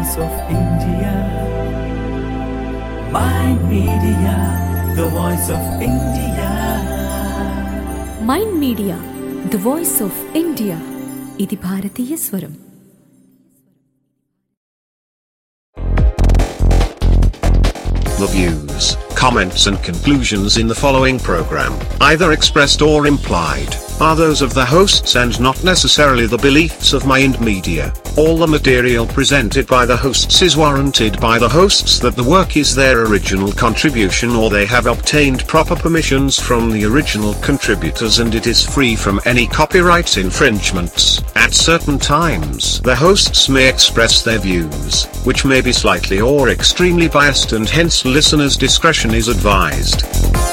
voice of India. Mind Media, the voice of India. Mind media the voice of India ఇది భారతీయ స్వరం The views, comments, and conclusions in the following program, either expressed or implied, are those of the hosts and not necessarily the beliefs of Mind Media. All the material presented by the hosts is warranted by the hosts that the work is their original contribution or they have obtained proper permissions from the original contributors and it is free from any copyright infringements. At certain times, the hosts may express their views, which may be slightly or extremely biased and hence listeners' discretion is advised.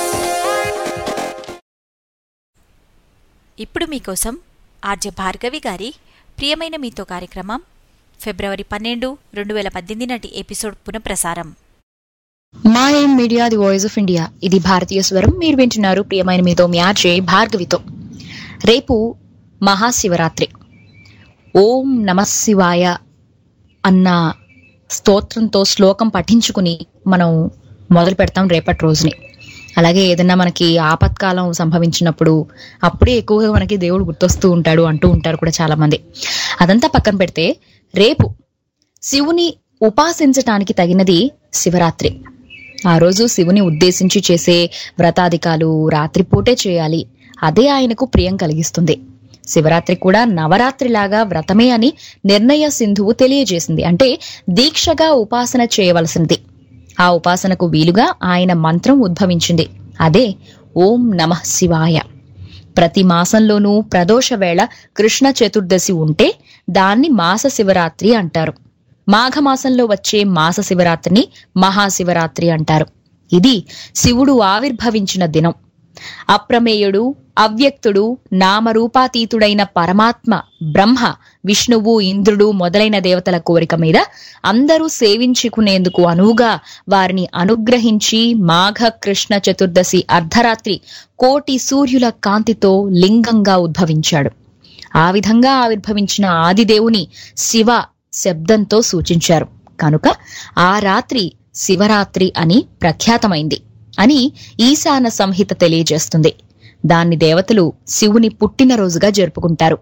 ఇప్పుడు మీకోసం RJ Bhargavi గారి ప్రియమైన మీతో కార్యక్రమం ఫిబ్రవరి పన్నెండు రెండు వేల పద్దెనిమిది నాటి ఎపిసోడ్ పునఃప్రసారం mind media the voice of India ఇది భారతీయ స్వరం మీరు వింటున్నారు ప్రియమైన మీతో మీ ఆర్జే భార్గవితో రేపు మహాశివరాత్రి ఓం నమ శివాయ అన్న స్తోత్రంతో శ్లోకం పఠించుకుని మనం మొదలు పెడతాం రేపటి రోజుని అలాగే ఏదైనా మనకి ఆపత్కాలం సంభవించినప్పుడు అప్పుడే ఎక్కువగా మనకి దేవుడు గుర్తొస్తూ ఉంటాడు అంటూ ఉంటారు కూడా చాలా మంది అదంతా పక్కన పెడితే రేపు శివుని ఉపాసించటానికి తగినది శివరాత్రి ఆ రోజు శివుని ఉద్దేశించి చేసే వ్రతాధికాలు రాత్రిపూటే చేయాలి అదే ఆయనకు ప్రియం కలిగిస్తుంది శివరాత్రి కూడా నవరాత్రిలాగా వ్రతమే అని నిర్ణయ సింధువు తెలియజేసింది అంటే దీక్షగా ఉపాసన చేయవలసినది ఆ ఉపాసనకు వీలుగా ఆయన మంత్రం ఉద్భవించింది అదే ఓం నమః శివాయ ప్రతి మాసంలోనూ ప్రదోష వేళ కృష్ణ చతుర్దశి ఉంటే దాన్ని మాస శివరాత్రి అంటారు మాఘమాసంలో వచ్చే మాస శివరాత్రిని మహాశివరాత్రి అంటారు ఇది శివుడు ఆవిర్భవించిన దినం అప్రమేయుడు అవ్యక్తుడు నామరూపాతీతుడైన పరమాత్మ బ్రహ్మ విష్ణువు ఇంద్రుడు మొదలైన దేవతల కోరిక మీద అందరూ సేవించుకునేందుకు అనువుగా వారిని అనుగ్రహించి మాఘ కృష్ణ చతుర్దశి అర్ధరాత్రి కోటి సూర్యుల కాంతితో లింగంగా ఉద్భవించాడు ఆ విధంగా ఆవిర్భవించిన ఆదిదేవుని శివ శబ్దంతో సూచించారు కనుక ఆ రాత్రి శివరాత్రి అని ప్రఖ్యాతమైంది అని ఈశాన సంహిత తెలియజేస్తుంది దాన్ని దేవతలు శివుని పుట్టినరోజుగా జరుపుకుంటారు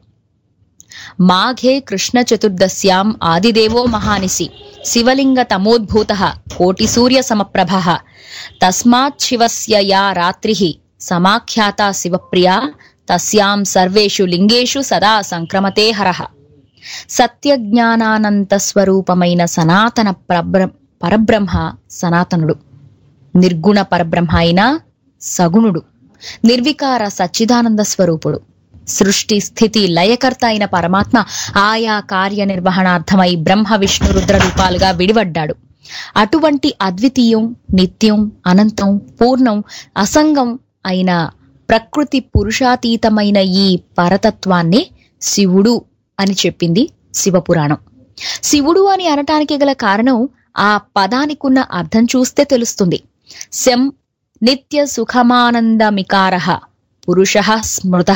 మాఘే కృష్ణ చతుర్దశ్యాం ఆదిదేవో మహానిసి శివలింగ తమోద్భూత కోటి సూర్య సమప్రభ తస్మాత్ శివస్య యా రాత్రి సమాఖ్యాత శివప్రియా తస్యాం సర్వేషు లింగేషు సదా సంక్రమతే హరః సత్యజ్ఞానానంత స్వరూపమైన సనాతన పరబ్ర పరబ్రహ్మ సనాతనుడు నిర్గుణ పరబ్రహ్మ అయిన సగుణుడు నిర్వికార సచ్చిదానంద స్వరూపుడు సృష్టి స్థితి లయకర్త అయిన పరమాత్మ ఆయా కార్యనిర్వహణార్థమై బ్రహ్మ విష్ణు రుద్ర రూపాలుగా విడివడ్డాడు అటువంటి అద్వితీయం నిత్యం అనంతం పూర్ణం అసంగం అయిన ప్రకృతి పురుషాతీతమైన ఈ పరతత్వాన్ని శివుడు అని చెప్పింది శివపురాణం శివుడు అని అనటానికి గల కారణం ఆ పదానికున్న అర్థం చూస్తే తెలుస్తుంది శం నిత్య సుఖమానందమికార పురుష స్మృత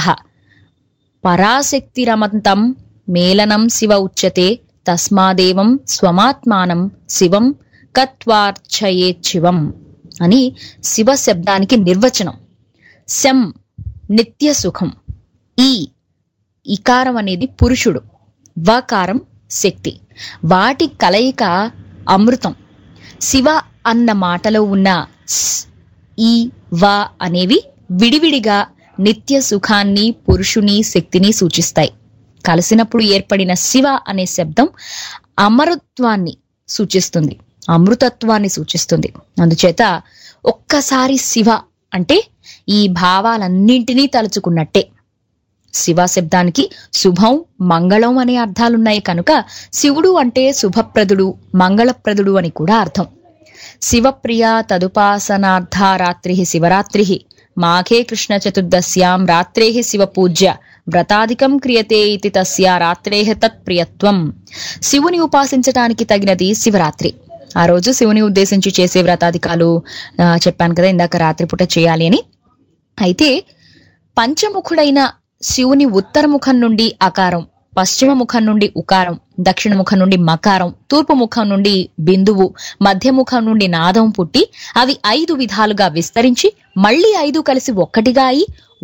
పరాశక్తిరమంతం మేలనం శివ ఉచ్యతే తస్మాదేవం స్వమాత్మానం శివం కత్వార్చయేచ్చివం అని శివ శబ్దానికి నిర్వచనం శం నిత్య సుఖం ఈ ఇకారం అనేది పురుషుడు వకారం శక్తి వాటి కలయిక అమృతం శివ అన్న మాటలో ఉన్న స్, ఈ వ అనేవి విడివిడిగా నిత్య సుఖాన్ని పురుషుని శక్తిని సూచిస్తాయి కలిసినప్పుడు ఏర్పడిన శివ అనే శబ్దం అమరత్వాన్ని సూచిస్తుంది అమృతత్వాన్ని సూచిస్తుంది అందుచేత ఒక్కసారి శివ అంటే ఈ భావాలన్నింటినీ తలుచుకున్నట్టే శివ శబ్దానికి శుభం మంగళం అనే అర్థాలున్నాయి కనుక శివుడు అంటే శుభప్రదుడు మంగళప్రదుడు అని కూడా అర్థం శివప్రియ తదుపాసనార్థ రాత్రి శివరాత్రి మాఘే కృష్ణ చతుర్దశ్యాం రాత్రే శివ పూజ్య వ్రతాధికం క్రియతే ఇది తస్య రాత్రే తత్ప్రియత్వం శివుని ఉపాసించటానికి తగినది శివరాత్రి ఆ రోజు శివుని ఉద్దేశించి చేసే వ్రతాధికాలు ఆ, చెప్పాను కదా ఇందాక రాత్రిపూట చేయాలి అని అయితే పంచముఖుడైన శివుని ఉత్తరముఖం నుండి ఆకారం పశ్చిమ ముఖం నుండి ఉకారం దక్షిణ ముఖం నుండి మకారం తూర్పు ముఖం నుండి బిందువు మధ్య ముఖం నుండి నాదం పుట్టి అవి ఐదు విధాలుగా విస్తరించి మళ్లీ ఐదు కలిసి ఒక్కటిగా అయి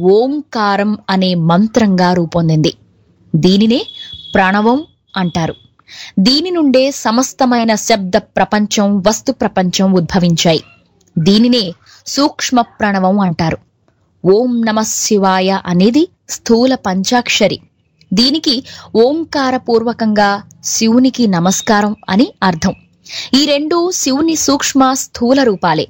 ఓంకారం అనే మంత్రంగా రూపొందింది దీనినే ప్రణవం అంటారు దీని నుండే సమస్తమైన శబ్ద ప్రపంచం వస్తు ప్రపంచం ఉద్భవించాయి దీనినే సూక్ష్మ ప్రణవం అంటారు ఓం నమ శివాయ అనేది స్థూల పంచాక్షరి దీనికి ఓంకారపూర్వకంగా శివునికి నమస్కారం అని అర్థం ఈ రెండు శివుని సూక్ష్మ స్థూల రూపాలే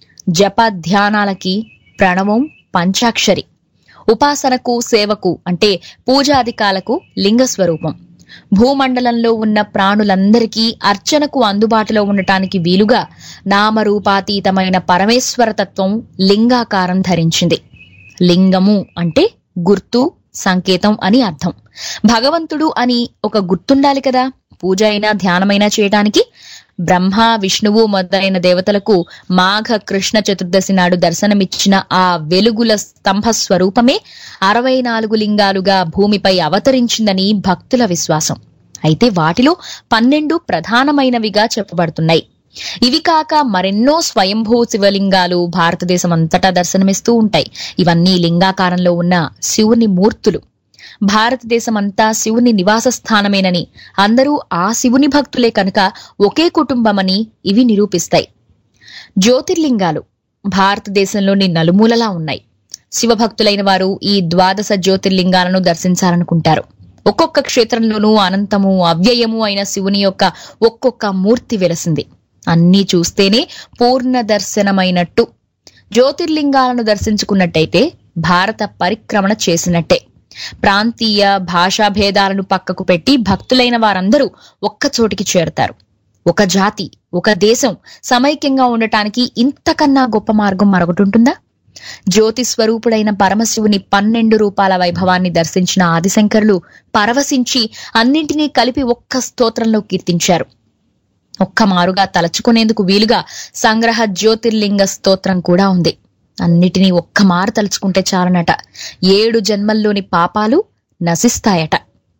జప ధ్యానాలకి ప్రణవం పంచాక్షరి ఉపాసనకు సేవకు అంటే పూజాధికాలకు లింగ స్వరూపం భూమండలంలో ఉన్న ప్రాణులందరికీ అర్చనకు అందుబాటులో ఉండటానికి వీలుగా నామరూపాతీతమైన పరమేశ్వర తత్వం లింగాకారం ధరించింది లింగము అంటే గుర్తు సంకేతం అని అర్థం భగవంతుడు అని ఒక గుర్తుండాలి కదా పూజ అయినా ధ్యానమైనా చేయడానికి బ్రహ్మ విష్ణువు మొదలైన దేవతలకు మాఘ కృష్ణ చతుర్దశి నాడు దర్శనమిచ్చిన ఆ వెలుగుల స్తంభ స్వరూపమే అరవై నాలుగు లింగాలుగా భూమిపై అవతరించిందని భక్తుల విశ్వాసం అయితే వాటిలో పన్నెండు ప్రధానమైనవిగా చెప్పబడుతున్నాయి ఇవి కాక మరెన్నో స్వయంభూ శివలింగాలు భారతదేశం అంతటా దర్శనమిస్తూ ఉంటాయి ఇవన్నీ లింగాకారంలో ఉన్న శివుని మూర్తులు భారతదేశం అంతా శివుని నివాస స్థానమేనని అందరూ ఆ శివుని భక్తులే కనుక ఒకే కుటుంబమని ఇవి నిరూపిస్తాయి జ్యోతిర్లింగాలు భారతదేశంలోని నలుమూలలా ఉన్నాయి శివభక్తులైన వారు ఈ ద్వాదశ జ్యోతిర్లింగాలను దర్శించాలనుకుంటారు ఒక్కొక్క క్షేత్రంలోనూ అనంతము అవ్యయము అయిన శివుని యొక్క ఒక్కొక్క మూర్తి వెలసింది అన్నీ చూస్తేనే పూర్ణ దర్శనమైనట్టు జ్యోతిర్లింగాలను దర్శించుకున్నట్టయితే భారత పరిక్రమణ చేసినట్టే ప్రాంతీయ భాషా భేదాలను పక్కకు పెట్టి భక్తులైన వారందరూ ఒక్క చోటికి చేరుతారు ఒక జాతి ఒక దేశం సమైక్యంగా ఉండటానికి ఇంతకన్నా గొప్ప మార్గం మరొకటి ఉంటుందా జ్యోతి స్వరూపుడైన పరమశివుని పన్నెండు రూపాల వైభవాన్ని దర్శించిన ఆదిశంకరులు పరవశించి అన్నింటినీ కలిపి ఒక్క స్తోత్రంలో కీర్తించారు ఒక్క మారుగా తలచుకునేందుకు వీలుగా సంగ్రహ జ్యోతిర్లింగ స్తోత్రం కూడా ఉంది అన్నిటినీ ఒక్క మారు తలుచుకుంటే చాలనట ఏడు జన్మల్లోని పాపాలు నశిస్తాయట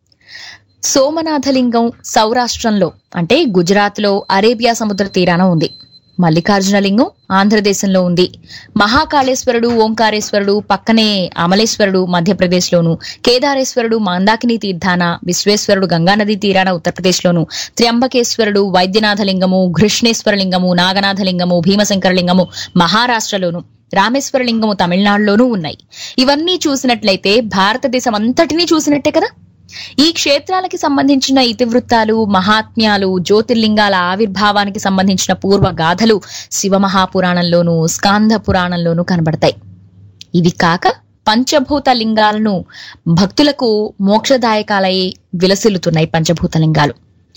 సోమనాథలింగం సౌరాష్ట్రంలో అంటే గుజరాత్లో అరేబియా సముద్ర తీరాన ఉంది మల్లికార్జున లింగం ఆంధ్రదేశంలో ఉంది మహాకాళేశ్వరుడు ఓంకారేశ్వరుడు పక్కనే అమలేశ్వరుడు మధ్యప్రదేశ్లోను కేదారేశ్వరుడు మందాకిని తీర్థాన విశ్వేశ్వరుడు గంగానది తీరాన ఉత్తరప్రదేశ్లోను త్ర్యంబకేశ్వరుడు వైద్యనాథలింగము ఘృష్ణేశ్వరలింగము నాగనాథలింగము భీమశంకరలింగము మహారాష్ట్రలోను రామేశ్వరలింగము తమిళనాడులోనూ ఉన్నాయి ఇవన్నీ చూసినట్లయితే భారతదేశం అంతటినీ చూసినట్టే కదా ఈ క్షేత్రాలకి సంబంధించిన ఇతివృత్తాలు మహాత్మ్యాలు జ్యోతిర్లింగాల ఆవిర్భావానికి సంబంధించిన పూర్వ గాథలు శివమహాపురాణంలోనూ స్కాంద పురాణంలోనూ కనబడతాయి ఇవి కాక పంచభూత లింగాలను భక్తులకు మోక్షదాయకాలై విలసిల్లుతున్నాయి పంచభూత లింగాలు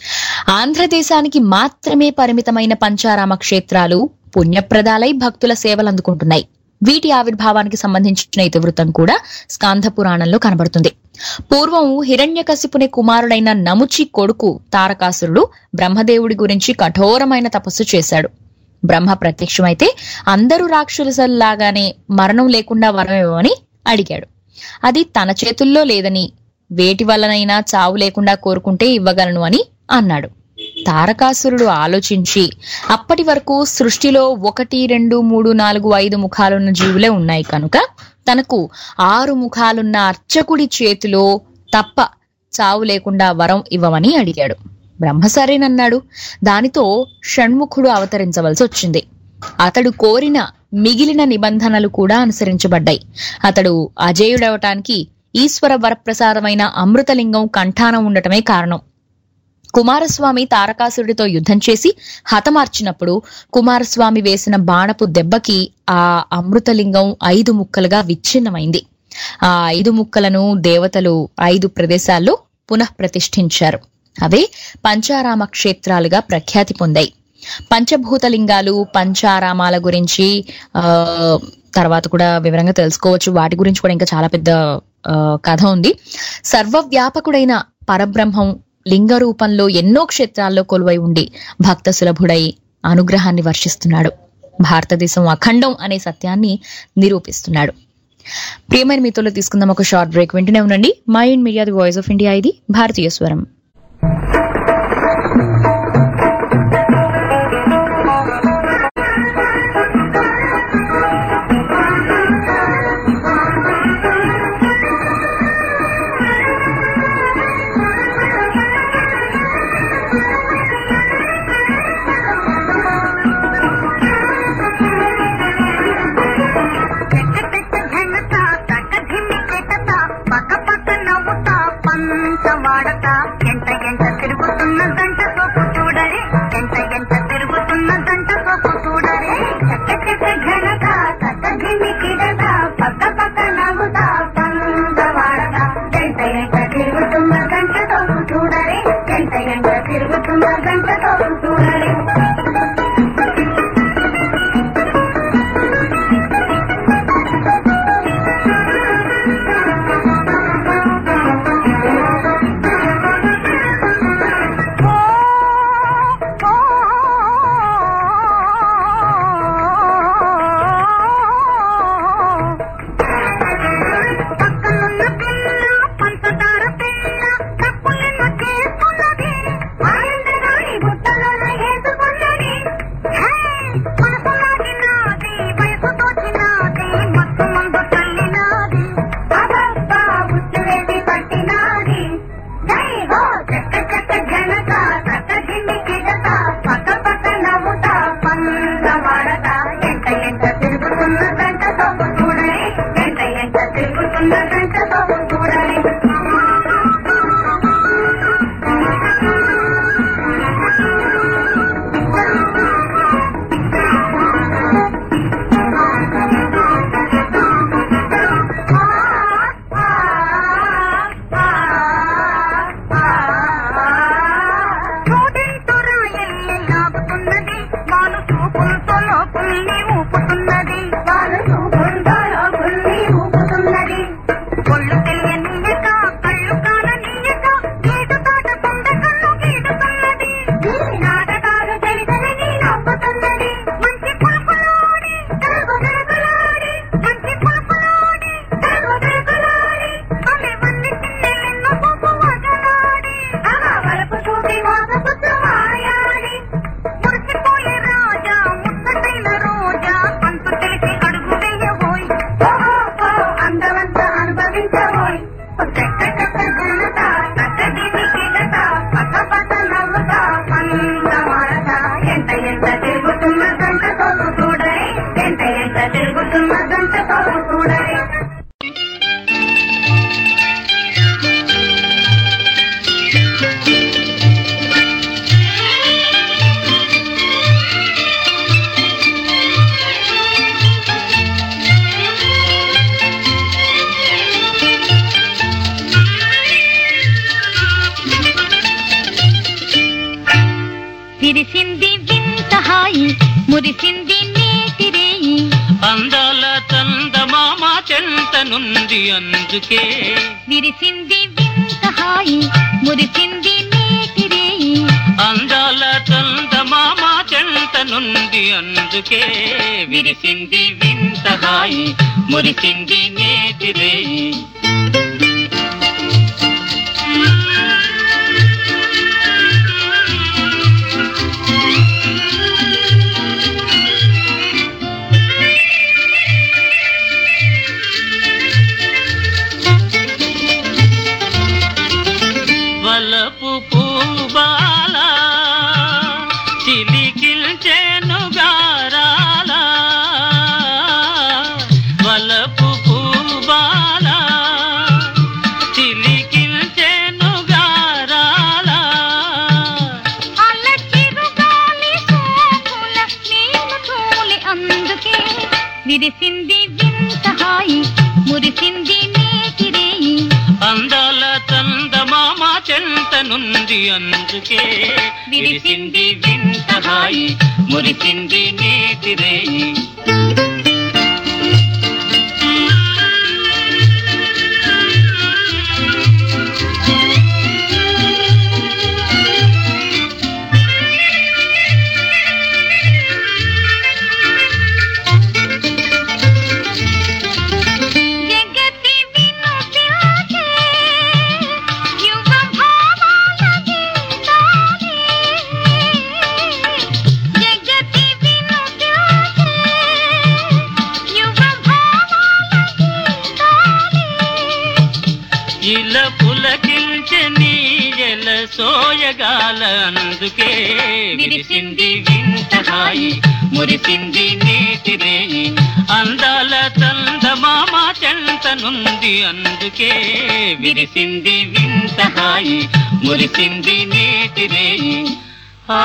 ఆంధ్రదేశానికి మాత్రమే పరిమితమైన పంచారామ క్షేత్రాలు పుణ్యప్రదాలై భక్తుల సేవలు అందుకుంటున్నాయి వీటి ఆవిర్భావానికి సంబంధించిన ఇతివృత్తం కూడా స్కాంధ పురాణంలో కనబడుతుంది పూర్వం హిరణ్యకశిపుని కుమారుడైన నముచి కొడుకు తారకాసురుడు బ్రహ్మదేవుడి గురించి కఠోరమైన తపస్సు చేశాడు బ్రహ్మ ప్రత్యక్షమైతే అందరూ రాక్షసుల్లాగానే మరణం లేకుండా వరం ఇవ్వమని అడిగాడు అది తన చేతుల్లో లేదని వేటి వల్లనైనా చావు లేకుండా కోరుకుంటే ఇవ్వగలను అని అన్నాడు తారకాసురుడు ఆలోచించి అప్పటి వరకు సృష్టిలో ఒకటి రెండు మూడు నాలుగు ఐదు ముఖాలున్న జీవులే ఉన్నాయి కనుక తనకు ఆరు ముఖాలున్న అర్చకుడి చేతిలో తప్ప చావు లేకుండా వరం ఇవ్వమని అడిగాడు బ్రహ్మ సరేనన్నాడు దానితో షణ్ముఖుడు అవతరించవలసి వచ్చింది అతడు కోరిన మిగిలిన నిబంధనలు కూడా అనుసరించబడ్డాయి అతడు అజేయుడవటానికి ఈశ్వర వరప్రసాదమైన అమృతలింగం కంఠాన ఉండటమే కారణం కుమారస్వామి తారకాసురుడితో యుద్ధం చేసి హతమార్చినప్పుడు కుమారస్వామి వేసిన బాణపు దెబ్బకి ఆ అమృతలింగం ఐదు ముక్కలుగా విచ్ఛిన్నమైంది ఆ ఐదు ముక్కలను దేవతలు ఐదు ప్రదేశాల్లో పునః ప్రతిష్ఠించారు అవే పంచారామ క్షేత్రాలుగా ప్రఖ్యాతి పొందాయి పంచభూతలింగాలు పంచారామాల గురించి ఆ తర్వాత కూడా వివరంగా తెలుసుకోవచ్చు వాటి గురించి కూడా ఇంకా చాలా పెద్ద ఆ, కథ ఉంది సర్వవ్యాపకుడైన పరబ్రహ్మం లింగ రూపంలో ఎన్నో క్షేత్రాల్లో కొలువై ఉండి భక్త సులభుడై అనుగ్రహాన్ని వర్షిస్తున్నాడు భారతదేశం అఖండం అనే సత్యాన్ని నిరూపిస్తున్నాడు ప్రియమైన మీతోలో తీసుకుందాం ఒక షార్ట్ బ్రేక్ వింటూనే ఉండండి mind media the voice of India ఇది భారతీయ స్వరం ఘనత తక్క ధిమ్మి కెటత పక్క పక్క నవ్వుతా పంత వాడతా ఎంత ఎంత తిరుగుతున్న గంట సోపు చూడరే ఎంత ఎంత తిరుగుతున్న గంట సోపు చూడరే చక్క చక్క ఘనత తక్క ధిమ్మి కెటత పక్క పక్క నవ్వుతా పంత వాడతా ఎంత ఎంత తిరుగుతున్న గంట సోపు చూడరే ఎంత ఎంత తిరుగుతున్న గంట సోపు చూడరే పక్కనున్న పిల్ల పంచదార పిల్ల తప్పులెన్న చేస్తున్నది ఆనందరాణి బుట్టలలో వేసుకున్నది హే, మనసు లాగినాది వయసు తోచినాది మత్తు మందు చల్లినాది అబ్బబ్బా బుట్టు వేసి పట్టినాది జై హో చెక్క చెక్క జనక చక్క జిమ్మి కిడత పక్క పక్క నవ్వుతా పంద వాడత ఎంత ఎంత తిరుగుతున్న గంట సొప్పు చూడని ఎంత ఎంత తిరుగుతున్న గంట సొప్పు చూడని చూడింతురా ఎల్లి లాగుతున్నది వాళ్ళు చూపులతో లోపుల్ని ఊపుతున్నది వాళ్ళు చూపులతో లోపుల్ని ఊపుతున్నది ఒళ్ళు తెలియనీయక కళ్ళు కాననీయక గీటు దాటకుండా కన్ను గీటుతున్నది నాటకాలు తెలిసని నవ్వుతున్నది మంచి పులుపులోడి తెలుగు తెలుగులోడి మంచి పులుపులోడి తెలుగు తెలుగులోడి ఆమె వల్లి చిన్నెలెన్నో పువ్వు వదలాడి ఆ వలపు చూపి వాసపుత్ర మాయాడి మురిసిపోయే రాజా ముత్తటైన రోజా అంతు తెలిసి అడుగు వేయబోయ్ ఓహో ఓ అందమంతా అనుభవించబోయ్ చెక్క చెక్క జనత చక్క దివి కిడత పక్క పక్క నవ్వుతా అంద మారత ఎంత ఎంత తిరుగుతున్న గంట తోపు చూడరే ఎంత ఎంత తిరుగుతున్న గంట తోపు చూడరే విరిసింది వింత హాయి మురిసింది నేటి రేయి అందాల చందమామ చెంత నుండి అందుకే విరిసింది వింత హాయి మురిసింది నేటి రేయి అందాల చందమామ చెంత నుండి అందుకే విరిసింది వింత హాయి మురిసింది నేటి రేయి వలపు పూబాల చిలికిల్చెను గారాల వలపు పూబాల చిలికిల్చెను గారాల అల్ల చిరుగాలి సోకుల నీళ్లు తోలి అందుకే విరిసింది వింత హాయి మురిసింది నేటి రేయి అందాల చందమామ చెంత నుండి అందుకే విరిసింది వింత హాయి మురిసింది నేటి రేయి ఇల పులకించే నీ ఎల సోయగాల అందుకే విరిసింది వింత హాయి మురిసింది నేటి రేయి అందాల చందమామ చెంతనుంది అందుకే విరిసింది వింత హాయి మురిసింది నేటి రేయి ఆ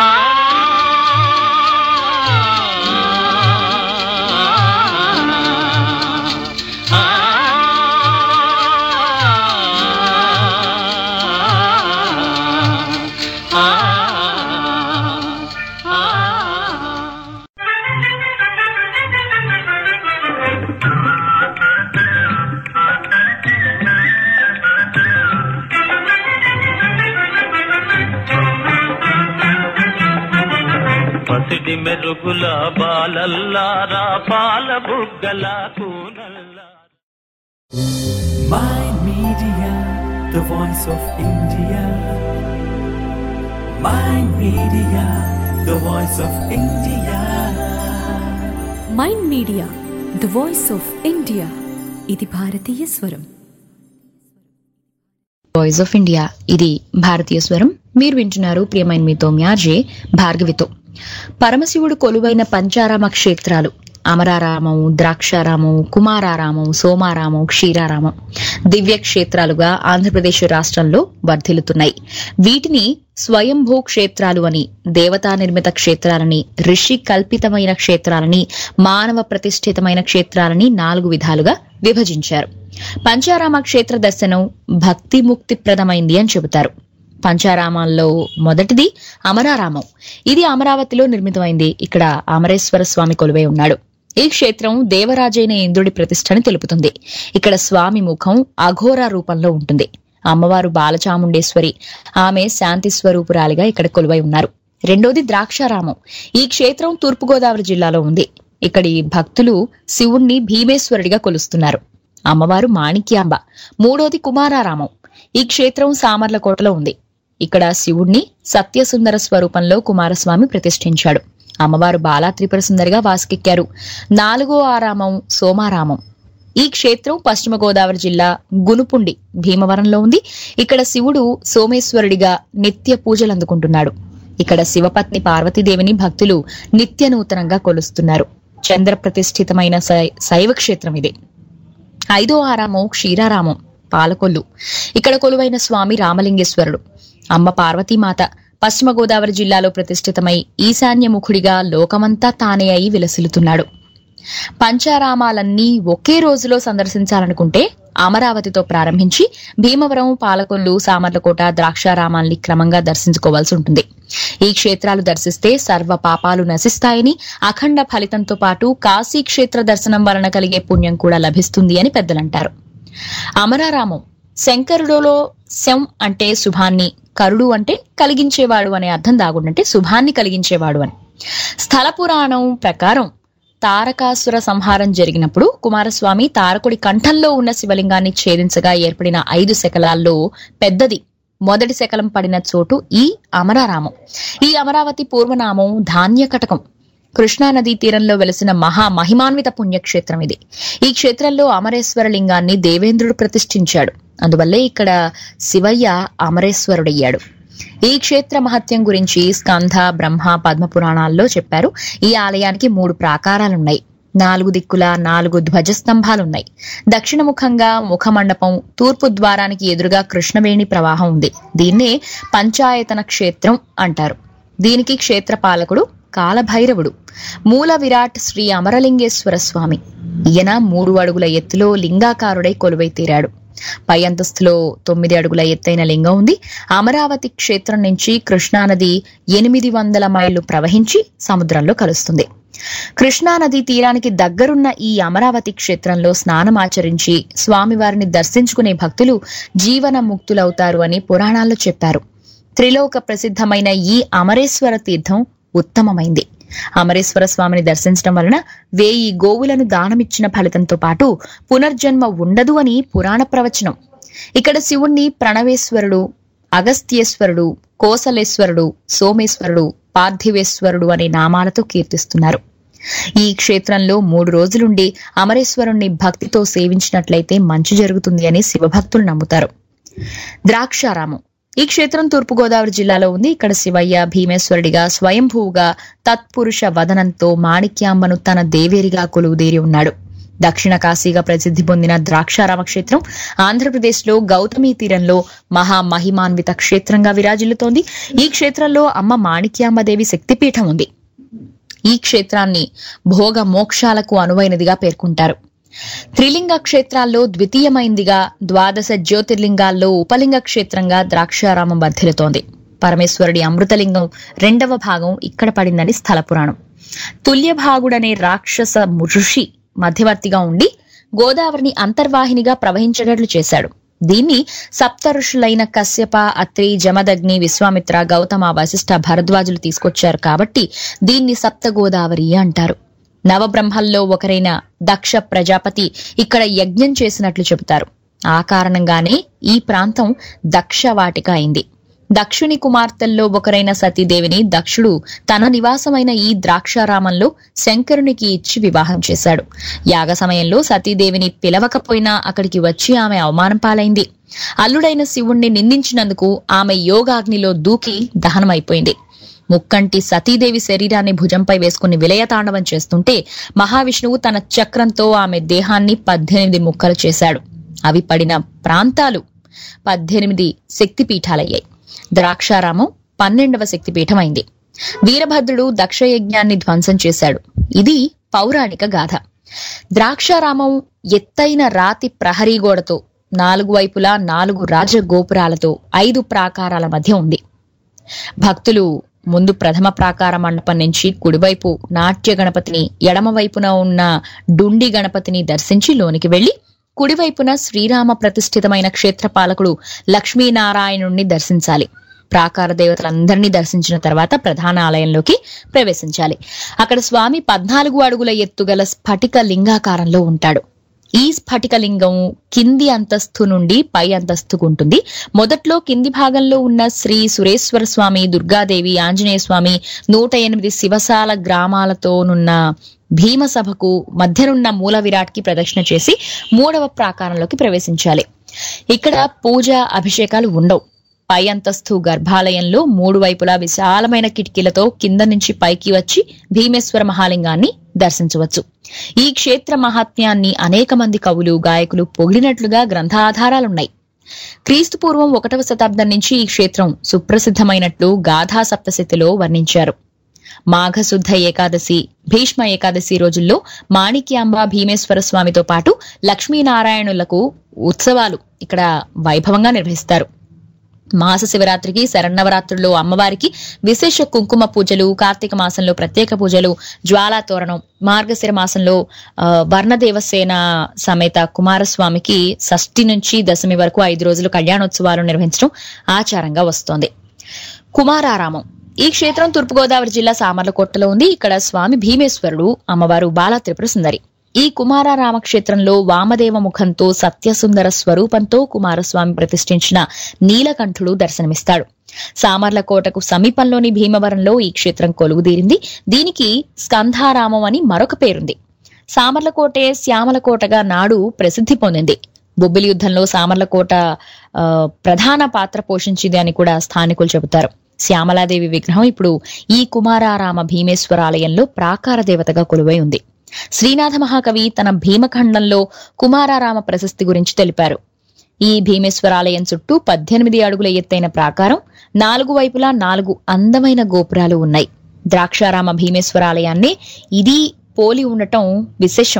పసిడి మెరుగుల బాలల్లారా పాల బుగ్గల కూనల్లా My Media, the voice of India. My Media, the voice of India. Mind media the voice of India ఇది భారతీయ స్వరం వాయిస్ ఆఫ్ ఇండియా ఇది భారతీయ స్వరం మీరు వింటున్నారు ప్రియమైన మీతో మ్యాజే భార్గవితో పరమశివుడు కొలువైన పంచారామ క్షేత్రాలు అమరారామం ద్రాక్షారామం కుమారారామం సోమారామం క్షీరారామం దివ్య క్షేత్రాలుగా ఆంధ్రప్రదేశ్ రాష్ట్రంలో వర్ధిల్లుతున్నాయి వీటిని స్వయంభూ క్షేత్రాలు అని దేవతా నిర్మిత క్షేత్రాలని ఋషి కల్పితమైన క్షేత్రాలని మానవ ప్రతిష్ఠితమైన క్షేత్రాలని నాలుగు విధాలుగా విభజించారు పంచారామ క్షేత్ర దర్శనం భక్తి ముక్తిప్రదమైంది అని చెబుతారు పంచారామాల్లో మొదటిది అమరారామం ఇది అమరావతిలో నిర్మితమైంది ఇక్కడ అమరేశ్వర స్వామి కొలువై ఉన్నాడు ఈ క్షేత్రం దేవరాజైన ఇంద్రుడి ప్రతిష్టని తెలుపుతుంది ఇక్కడ స్వామి ముఖం అఘోర రూపంలో ఉంటుంది అమ్మవారు బాలచాముండేశ్వరి ఆమె శాంతి స్వరూపురాలిగా ఇక్కడ కొలువై ఉన్నారు రెండోది ద్రాక్షారామం ఈ క్షేత్రం తూర్పుగోదావరి జిల్లాలో ఉంది ఇక్కడి భక్తులు శివుణ్ణి భీమేశ్వరుడిగా కొలుస్తున్నారు అమ్మవారు మాణిక్యాంబ మూడోది కుమారారామం ఈ క్షేత్రం సామర్లకోటలో ఉంది ఇక్కడ శివుణ్ణి సత్యసుందర స్వరూపంలో కుమారస్వామి ప్రతిష్ఠించాడు అమ్మవారు బాలా త్రిపుర సుందరిగా వాసుకెక్కారు నాలుగో ఆరామం సోమారామం ఈ క్షేత్రం పశ్చిమ గోదావరి జిల్లా గునుపుండి భీమవరంలో ఉంది ఇక్కడ శివుడు సోమేశ్వరుడిగా నిత్య పూజలు అందుకుంటున్నాడు ఇక్కడ శివపత్ని పార్వతీదేవిని భక్తులు నిత్య నూతనంగా కొలుస్తున్నారు చంద్ర ప్రతిష్ఠితమైన శై- శైవ క్షేత్రం ఇది ఐదో ఆరామం క్షీరారామం పాలకొల్లు ఇక్కడ కొలువైన స్వామి రామలింగేశ్వరుడు అమ్మ పార్వతీమాత పశ్చిమ గోదావరి జిల్లాలో ప్రతిష్ఠితమై ఈశాన్యముఖుడిగా లోకమంతా తానే అయి విలసిల్లుతున్నాడు పంచారామాలన్నీ ఒకే రోజులో సందర్శించాలనుకుంటే అమరావతితో ప్రారంభించి భీమవరం పాలకొల్లు సామర్లకోట ద్రాక్షారామాల్ని క్రమంగా దర్శించుకోవాల్సి ఉంటుంది ఈ క్షేత్రాలు దర్శిస్తే సర్వ పాపాలు నశిస్తాయని అఖండ ఫలితంతో పాటు కాశీ క్షేత్ర దర్శనం వలన కలిగే పుణ్యం కూడా లభిస్తుంది అని పెద్దలంటారు అమరారామం శంకరుడులో శం అంటే శుభాన్ని కరుడు అంటే కలిగించేవాడు అనే అర్థం దాగుండంటే శుభాన్ని కలిగించేవాడు అని స్థల పురాణం ప్రకారం తారకాసుర సంహారం జరిగినప్పుడు కుమారస్వామి తారకుడి కంఠంలో ఉన్న శివలింగాన్ని ఛేదించగా ఏర్పడిన ఐదు శకలాల్లో పెద్దది మొదటి శకలం పడిన చోటు ఈ అమరారామం ఈ అమరావతి పూర్వనామం ధాన్య కటకం కృష్ణా నదీ తీరంలో వెలసిన మహా మహిమాన్విత పుణ్యక్షేత్రం ఇది ఈ క్షేత్రంలో అమరేశ్వర లింగాన్ని దేవేంద్రుడు ప్రతిష్ఠించాడు అందువల్లే ఇక్కడ శివయ్య అమరేశ్వరుడయ్యాడు ఈ క్షేత్ర మహత్యం గురించి స్కంధ బ్రహ్మ పద్మ పురాణాల్లో చెప్పారు ఈ ఆలయానికి మూడు ప్రాకారాలున్నాయి నాలుగు దిక్కుల నాలుగు ధ్వజస్తంభాలున్నాయి దక్షిణముఖంగా ముఖమండపం తూర్పు ద్వారానికి ఎదురుగా కృష్ణవేణి ప్రవాహం ఉంది దీన్నే పంచాయతన క్షేత్రం అంటారు దీనికి క్షేత్ర పాలకుడు కాలభైరవుడు మూల విరాట్ శ్రీ అమరలింగేశ్వర స్వామి ఈయన మూడు అడుగుల ఎత్తులో లింగాకారుడై కొలువై తీరాడు పై అంతస్తులో తొమ్మిది అడుగుల ఎత్తైన లింగం ఉంది అమరావతి క్షేత్రం నుంచి కృష్ణానది ఎనిమిది వందల మైళ్లు ప్రవహించి సముద్రంలో కలుస్తుంది కృష్ణానది తీరానికి దగ్గరున్న ఈ అమరావతి క్షేత్రంలో స్నానమాచరించి స్వామివారిని దర్శించుకునే భక్తులు జీవన ముక్తులవుతారు అని పురాణాల్లో చెప్పారు త్రిలోక ప్రసిద్ధమైన ఈ అమరేశ్వర తీర్థం ఉత్తమమైంది అమరేశ్వర స్వామిని దర్శించడం వలన వేయి గోవులను దానమిచ్చిన ఫలితంతో పాటు పునర్జన్మ ఉండదు అని పురాణ ప్రవచనం ఇక్కడ శివుణ్ణి ప్రణవేశ్వరుడు అగస్త్యేశ్వరుడు కోసలేశ్వరుడు సోమేశ్వరుడు పార్థివేశ్వరుడు అనే నామాలతో కీర్తిస్తున్నారు ఈ క్షేత్రంలో మూడు రోజులుండి అమరేశ్వరుణ్ణి భక్తితో సేవించినట్లయితే మంచి జరుగుతుంది అని శివభక్తులు నమ్ముతారు ద్రాక్షారామం ఈ క్షేత్రం తూర్పుగోదావరి జిల్లాలో ఉంది ఇక్కడ శివయ్య భీమేశ్వరుడిగా స్వయంభూగా తత్పురుష వదనంతో మాణిక్యాంబను తన దేవేరిగా కొలువుదేరి ఉన్నాడు దక్షిణ కాశీగా ప్రసిద్ధి పొందిన ద్రాక్షారామ క్షేత్రం ఆంధ్రప్రదేశ్ లో గౌతమి తీరంలో మహా మహిమాన్విత క్షేత్రంగా విరాజిల్లుతోంది ఈ క్షేత్రంలో అమ్మ మాణిక్యాంబదేవి శక్తిపీఠం ఉంది ఈ క్షేత్రాన్ని భోగ మోక్షాలకు అనువైనదిగా పేర్కొంటారు త్రిలింగ క్షేత్రాల్లో ద్వితీయమైందిగా ద్వాదశ జ్యోతిర్లింగాల్లో ఉపలింగ క్షేత్రంగా ద్రాక్షారామం వర్ధిల్లుతోంది పరమేశ్వరుడి అమృతలింగం రెండవ భాగం ఇక్కడ పడిందని స్థల పురాణం తుల్యభాగుడనే రాక్షస ఋషి మధ్యవర్తిగా ఉండి గోదావరిని అంతర్వాహినిగా ప్రవహించేటట్లు చేశాడు దీన్ని సప్త ఋషులైన కశ్యప అత్రి జమదగ్ని విశ్వామిత్ర గౌతమ వశిష్ఠ భరద్వాజులు తీసుకొచ్చారు కాబట్టి దీన్ని సప్త గోదావరి అంటారు నవబ్రహ్మల్లో ఒకరైన దక్ష ప్రజాపతి ఇక్కడ యజ్ఞం చేసినట్లు చెబుతారు ఆ కారణంగానే ఈ ప్రాంతం దక్షవాటిక అయింది దక్షుని కుమార్తెల్లో ఒకరైన సతీదేవిని దక్షుడు తన నివాసమైన ఈ ద్రాక్షారామంలో శంకరునికి ఇచ్చి వివాహం చేశాడు యాగ సమయంలో సతీదేవిని పిలవకపోయినా అక్కడికి వచ్చి ఆమె అవమానం పాలైంది అల్లుడైన శివుణ్ణి నిందించినందుకు ఆమె యోగాగ్నిలో దూకి దహనమైపోయింది ముక్కంటి సతీదేవి శరీరాన్ని భుజంపై వేసుకుని విలయతాండవం చేస్తుంటే మహావిష్ణువు తన చక్రంతో ఆమె దేహాన్ని పద్దెనిమిది ముక్కలు చేశాడు అవి పడిన ప్రాంతాలు పద్దెనిమిది శక్తిపీఠాలయ్యాయి ద్రాక్షారామం పన్నెండవ శక్తిపీఠం అయింది వీరభద్రుడు దక్షయజ్ఞాన్ని ధ్వంసం చేశాడు ఇది పౌరాణిక గాథ ద్రాక్షారామం ఎత్తైన రాతి ప్రహరీ గోడతో నాలుగు వైపులా నాలుగు రాజగోపురాలతో ఐదు ప్రాకారాల మధ్య ఉంది భక్తులు ముందు ప్రథమ ప్రాకార మండపం నుంచి కుడివైపు నాట్య గణపతిని ఎడమ వైపున ఉన్న డుండి గణపతిని దర్శించి లోనికి వెళ్లి కుడివైపున శ్రీరామ ప్రతిష్ఠితమైన క్షేత్రపాలకుడు లక్ష్మీనారాయణుణ్ణి దర్శించాలి ప్రాకార దేవతలందరినీ దర్శించిన తర్వాత ప్రధాన ఆలయంలోకి ప్రవేశించాలి అక్కడ స్వామి పద్నాలుగు అడుగుల ఎత్తుగల స్ఫటిక లింగాకారంలో ఉంటాడు ఈ స్ఫటిక లింగం కింది అంతస్తు నుండి పై అంతస్తుకు ఉంటుంది మొదట్లో కింది భాగంలో ఉన్న శ్రీ సురేశ్వర స్వామి దుర్గాదేవి ఆంజనేయ స్వామి నూట ఎనిమిది శివసాల గ్రామాలతోనున్న భీమసభకు మధ్యనున్న మూల విరాట్కి ప్రదక్షిణ చేసి మూడవ ప్రాకారంలోకి ప్రవేశించాలి ఇక్కడ పూజ అభిషేకాలు ఉండవు పై అంతస్తు గర్భాలయంలో మూడు వైపులా విశాలమైన కిటికీలతో కింద నుంచి పైకి వచ్చి భీమేశ్వర మహాలింగాన్ని దర్శించవచ్చు ఈ క్షేత్ర మహాత్మ్యాన్ని అనేక మంది కవులు గాయకులు పొగిడినట్లుగా గ్రంథాధారాలున్నాయి క్రీస్తు పూర్వం ఒకటవ శతాబ్దం నుంచి ఈ క్షేత్రం సుప్రసిద్ధమైనట్లు గాథా సప్తశతిలో వర్ణించారు మాఘశుద్ధ ఏకాదశి భీష్మ ఏకాదశి రోజుల్లో మాణిక్యాంబ భీమేశ్వర స్వామితో పాటు లక్ష్మీనారాయణులకు ఉత్సవాలు ఇక్కడ వైభవంగా నిర్వహిస్తారు మాస శివరాత్రికి శరన్నవరాత్రుల్లో అమ్మవారికి విశేష కుంకుమ పూజలు కార్తీక మాసంలో ప్రత్యేక పూజలు జ్వాలా తోరణం మార్గశిర మాసంలో ఆ, వర్ణదేవసేన సమేత కుమారస్వామికి షష్ఠి నుంచి దశమి వరకు ఐదు రోజులు కళ్యాణోత్సవాలు నిర్వహించడం ఆచారంగా వస్తోంది కుమారారామం ఈ క్షేత్రం తూర్పుగోదావరి జిల్లా సామర్లకోటలో ఉంది ఇక్కడ స్వామి భీమేశ్వరుడు అమ్మవారు బాల త్రిపుర సుందరి ఈ కుమారారామ క్షేత్రంలో వామదేవ ముఖంతో సత్యసుందర స్వరూపంతో కుమారస్వామి ప్రతిష్ఠించిన నీలకంఠుడు దర్శనమిస్తాడు సామర్లకోటకు సమీపంలోని భీమవరంలో ఈ క్షేత్రం కొలువుదీరింది దీనికి స్కంధారామం అని మరొక పేరుంది సామర్లకోటే శ్యామలకోటగా నాడు ప్రసిద్ధి పొందింది బొబ్బిలి యుద్ధంలో సామర్లకోట ఆ, ప్రధాన పాత్ర పోషించింది అని కూడా స్థానికులు చెబుతారు శ్యామలాదేవి విగ్రహం ఇప్పుడు ఈ కుమారారామ భీమేశ్వర ఆలయంలో ప్రాకార దేవతగా కొలువై ఉంది శ్రీనాథ మహాకవి తన భీమఖండంలో కుమారారామ ప్రశస్తి గురించి తెలిపారు ఈ భీమేశ్వరాలయం చుట్టూ పద్దెనిమిది అడుగుల ఎత్తైన ప్రాకారం నాలుగు వైపులా నాలుగు అందమైన గోపురాలు ఉన్నాయి ద్రాక్షారామ భీమేశ్వరాలయాన్ని ఇది పోలి ఉండటం విశేషం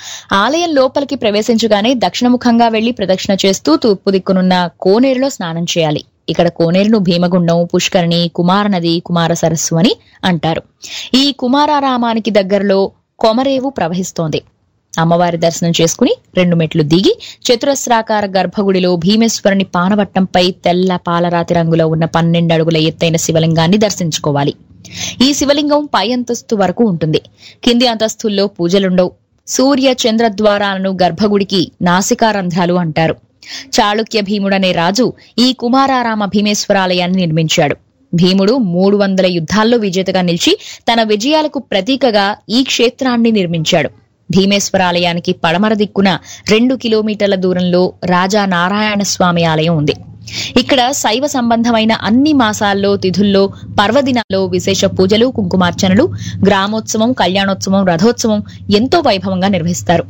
ఆలయం లోపలికి ప్రవేశించగానే దక్షిణముఖంగా వెళ్లి ప్రదక్షిణ చేస్తూ తూర్పు దిక్కునున్న కోనేరులో స్నానం చేయాలి ఇక్కడ కోనేరును భీమగుండం పుష్కరిణి కుమార నది కుమార సరస్సు అని అంటారు ఈ కుమారారామానికి దగ్గరలో కొమరేవు ప్రవహిస్తోంది అమ్మవారి దర్శనం చేసుకుని రెండు మెట్లు దిగి చతురస్రాకార గర్భగుడిలో భీమేశ్వరుని పానవట్టంపై తెల్ల పాలరాతి రంగులో ఉన్న పన్నెండు అడుగుల ఎత్తైన శివలింగాన్ని దర్శించుకోవాలి ఈ శివలింగం పై అంతస్తు వరకు ఉంటుంది కింది అంతస్తుల్లో పూజలుండవు సూర్య చంద్ర ద్వారాలను గర్భగుడికి నాసికారంధ్రాలు అంటారు చాళుక్య భీముడనే రాజు ఈ కుమారారామ భీమేశ్వరాలయాన్ని నిర్మించాడు భీముడు మూడు వందల యుద్ధాల్లో విజేతగా నిలిచి తన విజయాలకు ప్రతీకగా ఈ క్షేత్రాన్ని నిర్మించాడు భీమేశ్వర ఆలయానికి పడమర దిక్కున రెండు కిలోమీటర్ల దూరంలో రాజా నారాయణ స్వామి ఆలయం ఉంది ఇక్కడ శైవ సంబంధమైన అన్ని మాసాల్లో తిథుల్లో పర్వదినాల్లో విశేష పూజలు కుంకుమార్చనలు గ్రామోత్సవం కళ్యాణోత్సవం రథోత్సవం ఎంతో వైభవంగా నిర్వహిస్తారు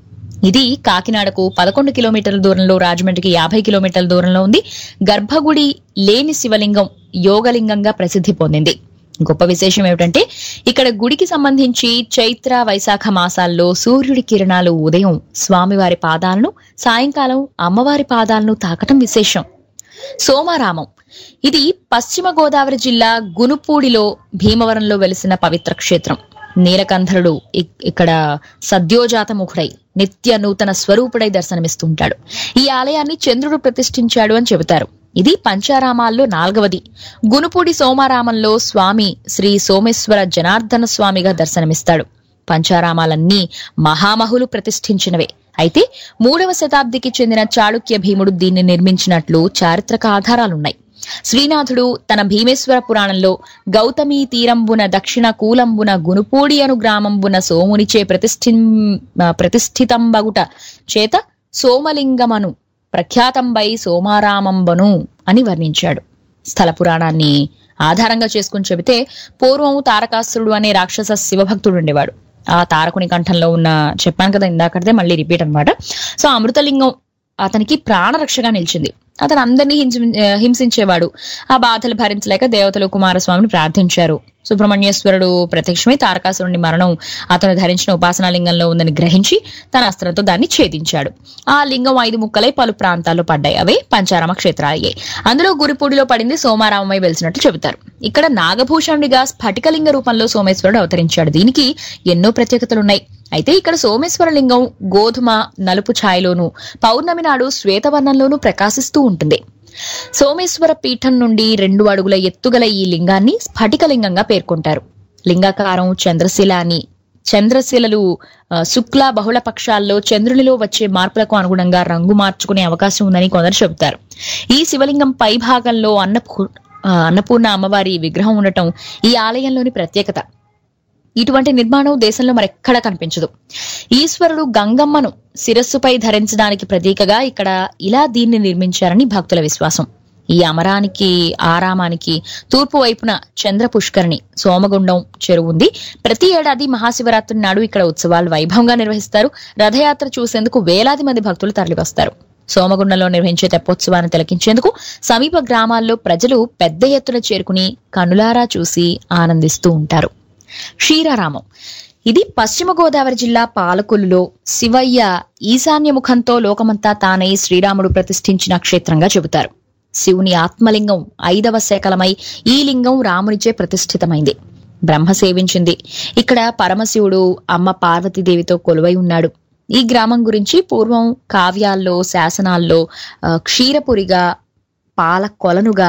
ఇది కాకినాడకు పదకొండు కిలోమీటర్ల దూరంలో రాజమండ్రికి యాభై కిలోమీటర్ల దూరంలో ఉంది గర్భగుడి లేని శివలింగం యోగలింగంగా ప్రసిద్ధి పొందింది గొప్ప విశేషం ఏమిటంటే ఇక్కడ గుడికి సంబంధించి చైత్ర వైశాఖ మాసాల్లో సూర్యుడి కిరణాలు ఉదయం స్వామివారి పాదాలను సాయంకాలం అమ్మవారి పాదాలను తాకటం విశేషం సోమారామం ఇది పశ్చిమ గోదావరి జిల్లా గునుపూడిలో భీమవరంలో వెలిసిన పవిత్ర క్షేత్రం నీలకంధరుడు ఇక్- ఇక్కడ సద్యోజాత ముఖుడై నిత్య నూతన స్వరూపుడై దర్శనమిస్తుంటాడు ఈ ఆలయాన్ని చంద్రుడు ప్రతిష్ఠించాడు అని చెబుతారు ఇది పంచారామాల్లో నాల్గవది గునుపూడి సోమారామంలో స్వామి శ్రీ సోమేశ్వర జనార్దన స్వామిగా దర్శనమిస్తాడు పంచారామాలన్నీ మహామహులు ప్రతిష్ఠించినవే అయితే మూడవ శతాబ్దికి చెందిన చాళుక్య భీముడు దీన్ని నిర్మించినట్లు చారిత్రక ఆధారాలున్నాయి శ్రీనాథుడు తన భీమేశ్వర పురాణంలో గౌతమీ తీరంబున దక్షిణ కూలంబున గునుపూడి అను గ్రామంబున సోమునిచే ప్రతిష్ఠి ప్రతిష్ఠితంబగుట చేత సోమలింగమను ప్రఖ్యాతంబై సోమారామంబను అని వర్ణించాడు స్థల పురాణాన్ని ఆధారంగా చేసుకుని చెబితే పూర్వం తారకాసురుడు అనే రాక్షస శివభక్తుడు ఉండేవాడు ఆ తారకుని కంఠంలో ఉన్న చెప్పాను కదా ఇందాకదే మళ్ళీ రిపీట్ అన్నమాట సో అమృతలింగం అతనికి ప్రాణరక్షగా నిలిచింది అతను అందరినీ హింసి హింసించేవాడు ఆ బాధలు భరించలేక దేవతలు కుమారస్వామిని ప్రార్థించారు సుబ్రహ్మణ్యేశ్వరుడు ప్రత్యక్షమై తారకాసురుని మరణం అతను ధరించిన ఉపాసనా లింగంలో ఉందని గ్రహించి తన అస్త్రంతో దాన్ని ఛేదించాడు ఆ లింగం ఐదు ముక్కలై పలు ప్రాంతాల్లో పడ్డాయి అవే పంచారామ క్షేత్రాలయ్యాయి అందులో గురిపూడిలో పడింది సోమారామమై వెలిసినట్లు చెబుతారు ఇక్కడ నాగభూషణుడిగా స్ఫటికలింగ రూపంలో సోమేశ్వరుడు అవతరించాడు దీనికి ఎన్నో ప్రత్యేకతలున్నాయి అయితే ఇక్కడ సోమేశ్వర లింగం గోధుమ నలుపు ఛాయలోను పౌర్ణమి నాడు శ్వేతవర్ణంలోనూ ప్రకాశిస్తూ ఉంటుంది సోమేశ్వర పీఠం నుండి రెండు అడుగుల ఎత్తుగల ఈ లింగాన్ని స్ఫటికలింగంగా పేర్కొంటారు లింగాకారం చంద్రశిల అని చంద్రశిలలు ఆ, శుక్ల బహుళ పక్షాల్లో చంద్రునిలో వచ్చే మార్పులకు అనుగుణంగా రంగు మార్చుకునే అవకాశం ఉందని కొందరు చెబుతారు ఈ శివలింగం పై భాగంలో అన్నపూ ఆ, అన్నపూర్ణ అమ్మవారి విగ్రహం ఉండటం ఈ ఆలయంలోని ప్రత్యేకత ఇటువంటి నిర్మాణం దేశంలో మరెక్కడా కనిపించదు ఈశ్వరుడు గంగమ్మను శిరస్సుపై ధరించడానికి ప్రతీకగా ఇక్కడ ఇలా దీన్ని నిర్మించారని భక్తుల విశ్వాసం ఈ అమరానికి ఆరామానికి తూర్పు వైపున చంద్ర పుష్కరిణి సోమగుండం చెరువు ఉంది ప్రతి ఏడాది మహాశివరాత్రి నాడు ఇక్కడ ఉత్సవాలు వైభవంగా నిర్వహిస్తారు రథయాత్ర చూసేందుకు వేలాది మంది భక్తులు తరలివస్తారు సోమగుండంలో నిర్వహించే తెప్పోత్సవాన్ని తిలకించేందుకు సమీప గ్రామాల్లో ప్రజలు పెద్ద ఎత్తున చేరుకుని కనులారా చూసి ఆనందిస్తూ ఉంటారు క్షీరారామం ఇది పశ్చిమ గోదావరి జిల్లా పాలకొల్లులో శివయ్య ఈశాన్య ముఖంతో లోకమంతా తానై శ్రీరాముడు ప్రతిష్ఠించిన క్షేత్రంగా చెబుతారు శివుని ఆత్మలింగం ఐదవ శకలమై ఈ లింగం రామునిచే ప్రతిష్ఠితమైంది బ్రహ్మ సేవించింది ఇక్కడ పరమశివుడు అమ్మ పార్వతీదేవితో కొలువై ఉన్నాడు ఈ గ్రామం గురించి పూర్వం కావ్యాల్లో శాసనాల్లో ఆ, క్షీరపురిగా పాల కొలనుగా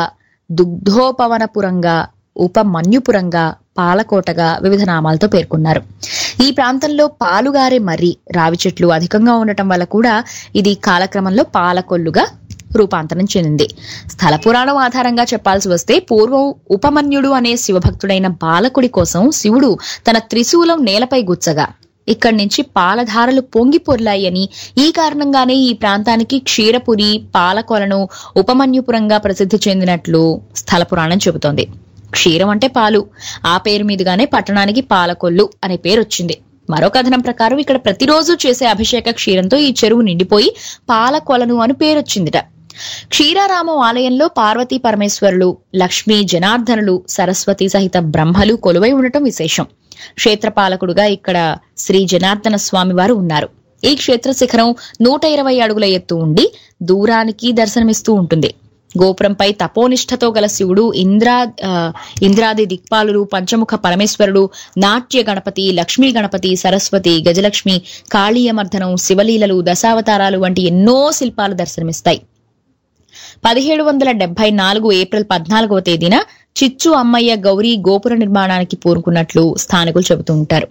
దుగ్ధోపవనపురంగా ఉపమన్యుపురంగా పాలకోటగా వివిధ నామాలతో పేర్కొన్నారు ఈ ప్రాంతంలో పాలుగారే మర్రి రావి చెట్లు అధికంగా ఉండటం వల్ల కూడా ఇది కాలక్రమంలో పాలకొల్లుగా రూపాంతరం చెందింది స్థల పురాణం ఆధారంగా చెప్పాల్సి వస్తే పూర్వం ఉపమన్యుడు అనే శివభక్తుడైన బాలకుడి కోసం శివుడు తన త్రిశూలం నేలపై గుచ్చగా ఇక్కడి నుంచి పాలధారలు పొంగి పొర్లాయని ఈ కారణంగానే ఈ ప్రాంతానికి క్షీరపురి పాలకొలను ఉపమన్యుపురంగా ప్రసిద్ధి చెందినట్లు స్థల పురాణం చెబుతోంది క్షీరం అంటే పాలు ఆ పేరు మీదుగానే పట్టణానికి పాలకొల్లు అనే పేరు వచ్చింది మరో కథనం ప్రకారం ఇక్కడ ప్రతిరోజు చేసే అభిషేక క్షీరంతో ఈ చెరువు నిండిపోయి పాలకొలను అని పేరొచ్చిందిట క్షీరారామం ఆలయంలో పార్వతీ పరమేశ్వరులు లక్ష్మీ జనార్దనులు సరస్వతి సహిత బ్రహ్మలు కొలువై ఉండటం విశేషం క్షేత్రపాలకుడుగా ఇక్కడ శ్రీ జనార్దన స్వామి వారు ఉన్నారు ఈ క్షేత్ర శిఖరం నూట ఇరవై అడుగుల ఎత్తు ఉండి దూరానికి దర్శనమిస్తూ ఉంటుంది గోపురంపై తపోనిష్టతో గల శివుడు ఇంద్రా ఆ, ఇంద్రాది దిక్పాలులు పంచముఖ పరమేశ్వరుడు నాట్య గణపతి లక్ష్మీ గణపతి సరస్వతి గజలక్ష్మి కాళీయమర్ధనం శివలీలలు దశావతారాలు వంటి ఎన్నో శిల్పాలు దర్శనమిస్తాయి పదిహేడు వందల డెబ్బై నాలుగు ఏప్రిల్ పద్నాలుగవ తేదీన చిచ్చు అమ్మయ్య గౌరీ గోపుర నిర్మాణానికి పూనుకున్నట్లు స్థానికులు చెబుతూ ఉంటారు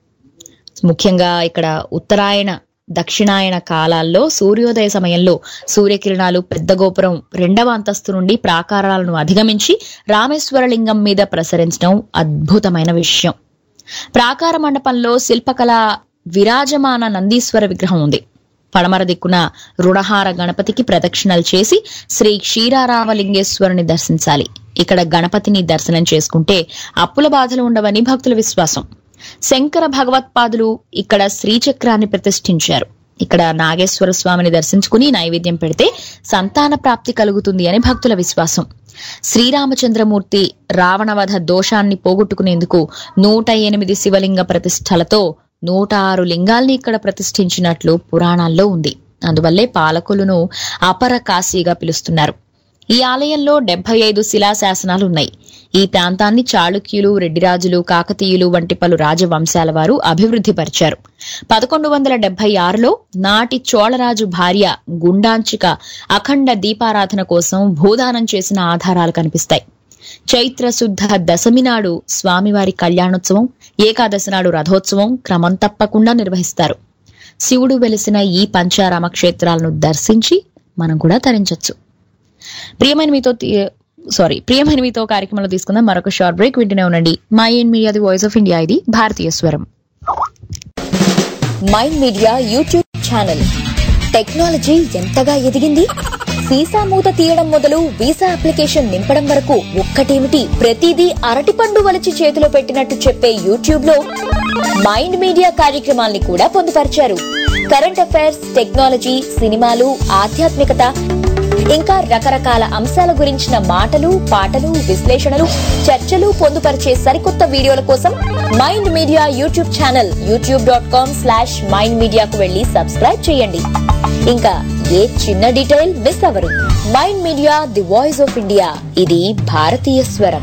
ముఖ్యంగా ఇక్కడ ఉత్తరాయణ దక్షిణాయన కాలాల్లో సూర్యోదయ సమయంలో సూర్యకిరణాలు పెద్ద గోపురం రెండవ అంతస్తు నుండి ప్రాకారాలను అధిగమించి రామేశ్వరలింగం మీద ప్రసరించడం అద్భుతమైన విషయం ప్రాకార మండపంలో శిల్పకళ విరాజమాన నందీశ్వర విగ్రహం ఉంది పడమర దిక్కున రుణహార గణపతికి ప్రదక్షిణలు చేసి శ్రీ క్షీరారామలింగేశ్వరుని దర్శించాలి ఇక్కడ గణపతిని దర్శనం చేసుకుంటే అప్పుల బాధలు ఉండవని భక్తుల విశ్వాసం శంకర భగవత్పాదులు ఇక్కడ శ్రీచక్రాన్ని ప్రతిష్ఠించారు ఇక్కడ నాగేశ్వర స్వామిని దర్శించుకుని నైవేద్యం పెడితే సంతాన ప్రాప్తి కలుగుతుంది అని భక్తుల విశ్వాసం శ్రీరామచంద్రమూర్తి రావణవధ దోషాన్ని పోగొట్టుకునేందుకు నూట ఎనిమిది శివలింగ ప్రతిష్టలతో నూట ఆరు లింగాల్ని ఇక్కడ ప్రతిష్ఠించినట్లు పురాణాల్లో ఉంది అందువల్లే పాలకులను అపర కాశీగా పిలుస్తున్నారు ఈ ఆలయంలో డెబ్బై ఐదు శిలాశాసనాలు ఉన్నాయి ఈ ప్రాంతాన్ని చాళుక్యులు రెడ్డిరాజులు కాకతీయులు వంటి పలు రాజవంశాల వారు అభివృద్ధి పరిచారు పదకొండు వందల డెబ్బై ఆరులో నాటి చోళరాజు భార్య గుండాంచిక అఖండ దీపారాధన కోసం భూదానం చేసిన ఆధారాలు కనిపిస్తాయి చైత్ర శుద్ధ దశమి నాడు స్వామివారి కళ్యాణోత్సవం ఏకాదశి నాడు రథోత్సవం క్రమం తప్పకుండా నిర్వహిస్తారు శివుడు వెలిసిన ఈ పంచారామ క్షేత్రాలను దర్శించి మనం కూడా తరించొచ్చు ప్రియమైన మీతో తీ- సారీ ప్రియమైన మీతో కార్యక్రమంలో తీసుకుందాం మరొక షార్ట్ బ్రేక్ వింటూనే ఉండండి mind media the voice of India ఇది భారతీయ స్వరం mind media YouTube channel technology ఎంతగా ఎదిగింది సీసా మూత తీయడం మొదలు వీసా అప్లికేషన్ నింపడం వరకు ఒక్కటేమిటి ప్రతిదీ అరటిపండు వలిచి చేతిలో పెట్టినట్టు చెప్పే యూట్యూబ్ లో మైండ్ మీడియా కార్యక్రమాల్ని కూడా పొందుపరిచారు కరెంట్ అఫైర్స్ టెక్నాలజీ సినిమాలు ఆధ్యాత్మికత ఇంకా రకరకాల అంశాల గురించిన మాటలు పాటలు విశ్లేషణలు చర్చలు పొందుపరిచే సరికొత్త వీడియోల కోసం mind media YouTube channel YouTube dot com slash mind మీడియాకు వెళ్లి సబ్స్క్రైబ్ చేయండి ఇంకా ఏ చిన్న డీటెయిల్ మిస్ అవరు mind media the voice of India ఇది భారతీయ స్వరం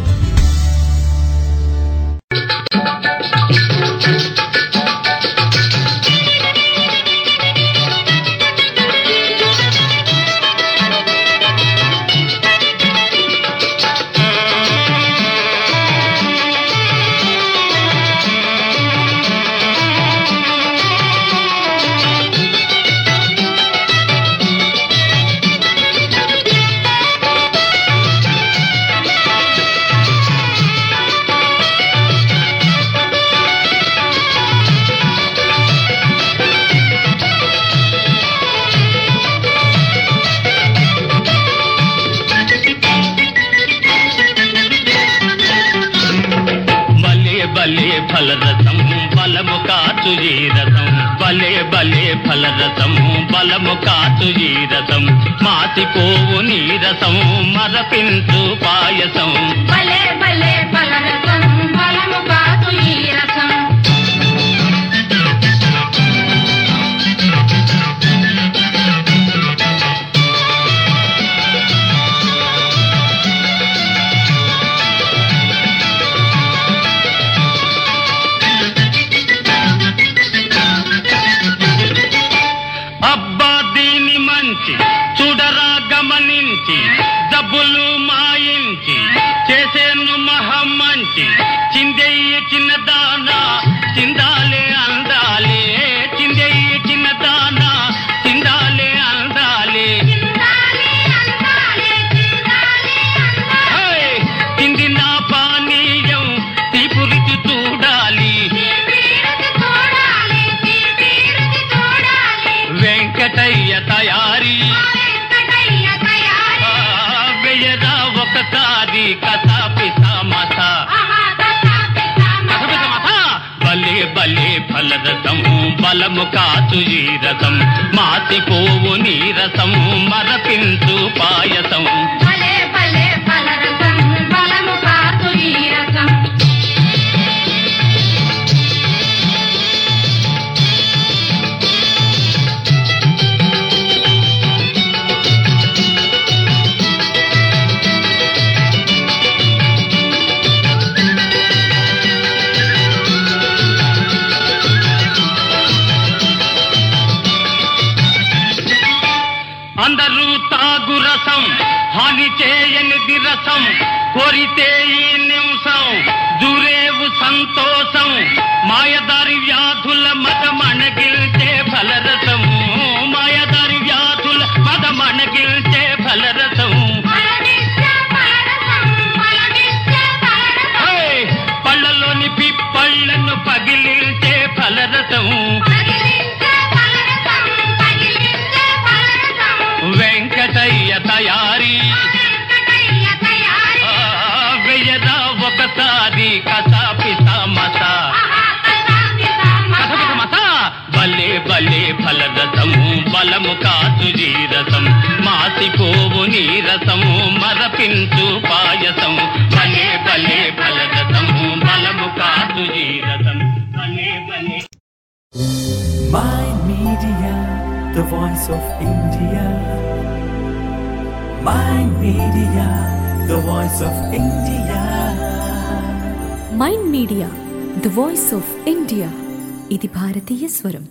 భలే భలే ఫలరసం బలము కాచు ఈ రసం భలే భలే ఫలరసం బలము కాచు ఈ రసం మాసిపోవు నీరసం మరపించు పాయసం భలే భలే ఫలరసం బలము కాదు ఈ రసం అబ్బా దీని మంచి చూడరా గమనించి డబ్బులు మాయించి చేసేను మహం మంచి చిందెయ్యి చిన్న దానా చిందాలే అందాలే చిందెయ్యి చిన్న దానా చిందాలే అందాలే హే! తిండి నా పానీయం తీపురికి చూడాలి వెంకటయ్య తయారీ ఆ, వెయ్యరా ఒకసారి కథాపి సమస బలే బలే ఫలరసం బలము కాచు ఈ రసం మాసిపోవు నీరసం మరపించు పాయసం భలే భలే ఫలరసం బలము కాదు ఈ రసం అందరూ తాగు రసం హాని చేయనిది రసం కోరితే ఈ నిమిషం దూరేవు సంతోషం మాయదారి వ్యాధుల మదమణగిల్చే ఫలరసం మాయదారి వ్యాధుల మదమణగిల్చే ఫలరసం హే! పళ్ళలోని పిప్పళ్ళను పగిలిల్చే ఫలరసం బలము కాచు జీరసం మాసిపోవు నీరసము మరపించు పాయసము భలే భలే ఫలరసము బలము కాచు జీరసం భలే భలే Mind Media, the voice of India. Mind Media, the voice of India. Mind media the voice of India ఇది భారతీయ స్వరం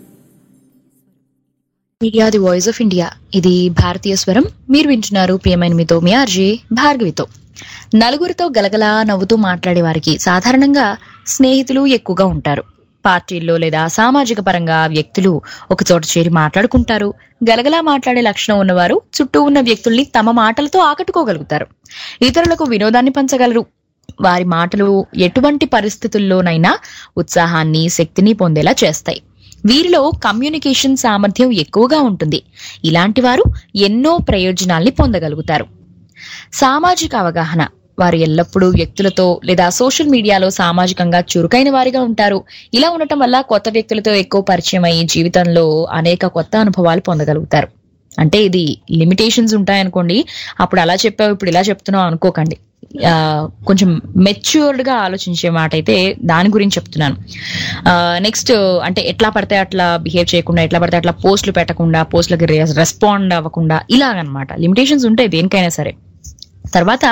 media the voice of India ఇది భారతీయ స్వరం మీరు వింటున్నారు ప్రియమైన మీతో మీ ఆర్జే భార్గవితో నలుగురితో గలగలా నవ్వుతూ మాట్లాడే వారికి సాధారణంగా స్నేహితులు ఎక్కువగా ఉంటారు పార్టీల్లో లేదా సామాజిక పరంగా వ్యక్తులు ఒక చోట చేరి మాట్లాడుకుంటారు గలగలా మాట్లాడే లక్షణం ఉన్నవారు చుట్టూ ఉన్న వ్యక్తుల్ని తమ మాటలతో ఆకట్టుకోగలుగుతారు ఇతరులకు వినోదాన్ని పంచగలరు వారి మాటలు ఎటువంటి పరిస్థితుల్లోనైనా ఉత్సాహాన్ని శక్తిని పొందేలా చేస్తాయి వీరిలో కమ్యూనికేషన్ సామర్థ్యం ఎక్కువగా ఉంటుంది ఇలాంటి వారు ఎన్నో ప్రయోజనాల్ని పొందగలుగుతారు సామాజిక అవగాహన వారు ఎల్లప్పుడూ వ్యక్తులతో లేదా సోషల్ మీడియాలో సామాజికంగా చురుకైన వారిగా ఉంటారు ఇలా ఉండటం వల్ల కొత్త వ్యక్తులతో ఎక్కువ పరిచయం అయ్యి జీవితంలో అనేక కొత్త అనుభవాలు పొందగలుగుతారు అంటే ఇది లిమిటేషన్స్ ఉంటాయనుకోండి అప్పుడు అలా చెప్పావు ఇప్పుడు ఇలా చెప్తున్నావు అనుకోకండి ఆ, కొంచెం మెచ్యూర్డ్ గా ఆలోచించే మాట అయితే దాని గురించి చెప్తున్నాను నెక్స్ట్ అంటే ఎట్లా పడితే అట్లా బిహేవ్ చేయకుండా ఎట్లా పడితే అట్లా పోస్టులు పెట్టకుండా పోస్టులకి రెస్పాండ్ అవ్వకుండా ఇలాగనమాట లిమిటేషన్స్ ఉంటాయి దేనికైనా సరే తర్వాత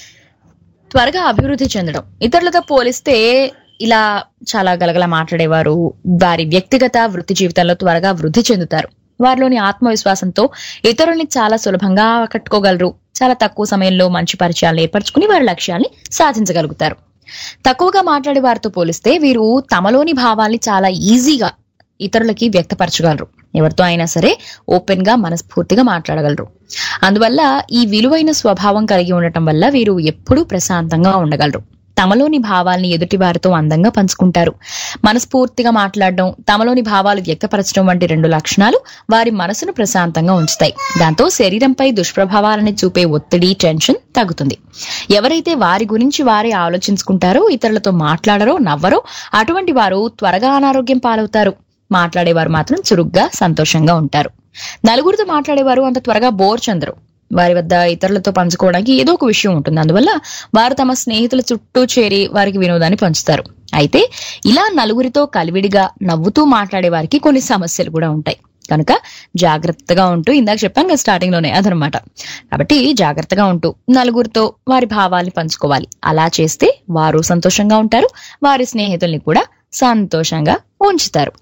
త్వరగా అభివృద్ధి చెందడం ఇతరులతో పోలిస్తే ఇలా చాలా గలగల మాట్లాడేవారు వారి వ్యక్తిగత వృత్తి జీవితంలో త్వరగా వృద్ధి చెందుతారు వారిలోని ఆత్మవిశ్వాసంతో ఇతరుల్ని చాలా సులభంగా ఆకట్టుకోగలరు చాలా తక్కువ సమయంలో మంచి పరిచయాలు ఏర్పరచుకుని వారి లక్ష్యాల్ని సాధించగలుగుతారు తక్కువగా మాట్లాడే వారితో పోలిస్తే వీరు తమలోని భావాల్ని చాలా ఈజీగా ఇతరులకి వ్యక్తపరచగలరు ఎవరితో అయినా సరే ఓపెన్ గా మనస్ఫూర్తిగా మాట్లాడగలరు అందువల్ల ఈ విలువైన స్వభావం కలిగి ఉండటం వల్ల వీరు ఎప్పుడూ ప్రశాంతంగా ఉండగలరు తమలోని భావాల్ని ఎదుటి వారితో అందంగా పంచుకుంటారు మనస్ఫూర్తిగా మాట్లాడడం తమలోని భావాలు వ్యక్తపరచడం వంటి రెండు లక్షణాలు వారి మనసును ప్రశాంతంగా ఉంచుతాయి దాంతో శరీరంపై దుష్ప్రభావాలని చూపే ఒత్తిడి టెన్షన్ తగ్గుతుంది ఎవరైతే వారి గురించి వారే ఆలోచించుకుంటారో ఇతరులతో మాట్లాడరో నవ్వరో అటువంటి వారు త్వరగా అనారోగ్యం పాలవుతారు మాట్లాడేవారు మాత్రం చురుగ్గా సంతోషంగా ఉంటారు నలుగురితో మాట్లాడేవారు అంత త్వరగా బోర్ చెందరు వారి వద్ద ఇతరులతో పంచుకోవడానికి ఏదో ఒక విషయం ఉంటుంది అందువల్ల వారు తమ స్నేహితుల చుట్టూ చేరి వారికి వినోదాన్ని పంచుతారు అయితే ఇలా నలుగురితో కలివిడిగా నవ్వుతూ మాట్లాడే వారికి కొన్ని సమస్యలు కూడా ఉంటాయి కనుక జాగ్రత్తగా ఉంటూ ఇందాక చెప్పాను కదా స్టార్టింగ్ లోనే అదనమాట కాబట్టి జాగ్రత్తగా ఉంటూ నలుగురితో వారి భావాల్ని పంచుకోవాలి అలా చేస్తే వారు సంతోషంగా ఉంటారు వారి స్నేహితుల్ని కూడా సంతోషంగా ఉంచుతారు